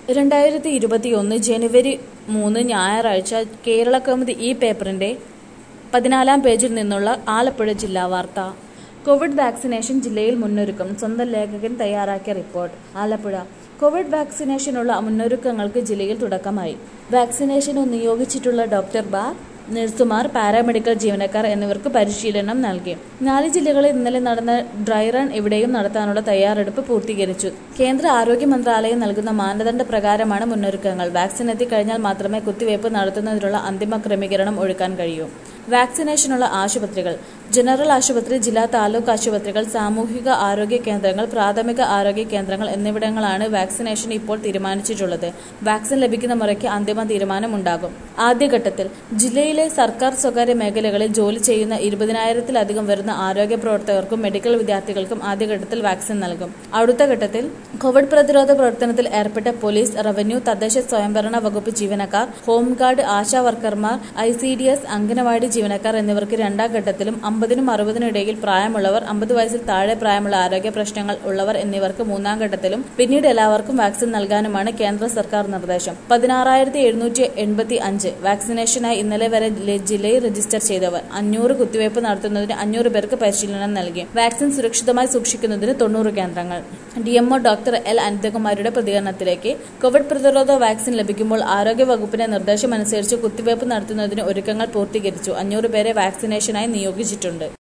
രണ്ടായിരത്തി ഇരുപത്തിയൊന്ന് ജനുവരി മൂന്ന് ഞായറാഴ്ച കേരള കൗമുദി ഈ പേപ്പറിന്റെ പതിനാലാം പേജിൽ നിന്നുള്ള ആലപ്പുഴ ജില്ലാ വാർത്ത കോവിഡ് വാക്സിനേഷൻ ജില്ലയിൽ മുന്നൊരുക്കം സ്വന്തം ലേഖകൻ തയ്യാറാക്കിയ റിപ്പോർട്ട് ആലപ്പുഴ കോവിഡ് വാക്സിനേഷനുള്ള മുന്നൊരുക്കങ്ങൾക്ക് ജില്ലയിൽ തുടക്കമായി വാക്സിനേഷന് നിയോഗിച്ചിട്ടുള്ള ഡോക്ടർ ബാർ നഴ്സുമാർ പാരാമെഡിക്കൽ ജീവനക്കാർ എന്നിവർക്ക് പരിശീലനം നൽകി നാല് ജില്ലകളിൽ ഇന്നലെ നടന്ന ഡ്രൈ റൺ ഇവിടെയും നടത്താനുള്ള തയ്യാറെടുപ്പ് പൂർത്തീകരിച്ചു കേന്ദ്ര ആരോഗ്യ മന്ത്രാലയം നൽകുന്ന മാനദണ്ഡ പ്രകാരമാണ് മുന്നൊരുക്കങ്ങൾ വാക്സിൻ എത്തിക്കഴിഞ്ഞാൽ മാത്രമേ കുത്തിവയ്പ് നടത്തുന്നതിനുള്ള അന്തിമ ക്രമീകരണം ഒഴുക്കാൻ കഴിയൂ വാക്സിനേഷനുള്ള ആശുപത്രികൾ ജനറൽ ആശുപത്രി ജില്ലാ താലൂക്ക് ആശുപത്രികൾ സാമൂഹിക ആരോഗ്യ കേന്ദ്രങ്ങൾ പ്രാഥമിക ആരോഗ്യ കേന്ദ്രങ്ങൾ എന്നിവിടങ്ങളാണ് വാക്സിനേഷൻ ഇപ്പോൾ തീരുമാനിച്ചിട്ടുള്ളത് വാക്സിൻ ലഭിക്കുന്ന മുറയ്ക്ക് അന്തിമ തീരുമാനമുണ്ടാകും ആദ്യഘട്ടത്തിൽ ജില്ലയിലെ സർക്കാർ സ്വകാര്യ മേഖലകളിൽ ജോലി ചെയ്യുന്ന ഇരുപതിനായിരത്തിലധികം വരുന്ന ആരോഗ്യ പ്രവർത്തകർക്കും മെഡിക്കൽ വിദ്യാർത്ഥികൾക്കും ആദ്യഘട്ടത്തിൽ വാക്സിൻ നൽകും അടുത്ത ഘട്ടത്തിൽ കോവിഡ് പ്രതിരോധ പ്രവർത്തനത്തിൽ ഏർപ്പെട്ട പോലീസ് റവന്യൂ തദ്ദേശ സ്വയംഭരണ വകുപ്പ് ജീവനക്കാർ ഹോംഗാർഡ് ആശാ വർക്കർമാർ I C D S anganwadi ജീവനക്കാർ എന്നിവർക്ക് രണ്ടാം ഘട്ടത്തിലും അമ്പതിനും അറുപതിനും ഇടയിൽ പ്രായമുള്ളവർ അമ്പത് വയസ്സിൽ താഴെ പ്രായമുള്ള ആരോഗ്യ പ്രശ്നങ്ങൾ ഉള്ളവർ എന്നിവർക്ക് മൂന്നാം ഘട്ടത്തിലും പിന്നീട് എല്ലാവർക്കും വാക്സിൻ നൽകാനുമാണ് കേന്ദ്ര സർക്കാർ നിർദ്ദേശം പതിനാറായിരത്തി എഴുന്നൂറ്റി എൺപത്തി അഞ്ച് വാക്സിനേഷനായി ഇന്നലെ വരെ ലെ- ജില്ലയിൽ രജിസ്റ്റർ ചെയ്തവർ അഞ്ഞൂറ് കുത്തിവയ്പ് നടത്തുന്നതിന് അഞ്ഞൂറ് പേർക്ക് പരിശീലനം നൽകി വാക്സിൻ സുരക്ഷിതമായി സൂക്ഷിക്കുന്നതിന് തൊണ്ണൂറ് കേന്ദ്രങ്ങൾ ഡിഎംഒ ഡോക്ടർ എൽ അനിതകുമാരിയുടെ പ്രതികരണത്തിലേക്ക് കോവിഡ് പ്രതിരോധ വാക്സിൻ ലഭിക്കുമ്പോൾ ആരോഗ്യ വകുപ്പിന്റെ നിർദ്ദേശമനുസരിച്ച് കുത്തിവയ്പ് നടത്തുന്നതിന് ഒരുക്കങ്ങൾ പൂർത്തീകരിച്ചു അഞ്ഞൂറ് പേരെ വാക്സിനേഷനായി നിയോഗിച്ചിട്ടുണ്ട്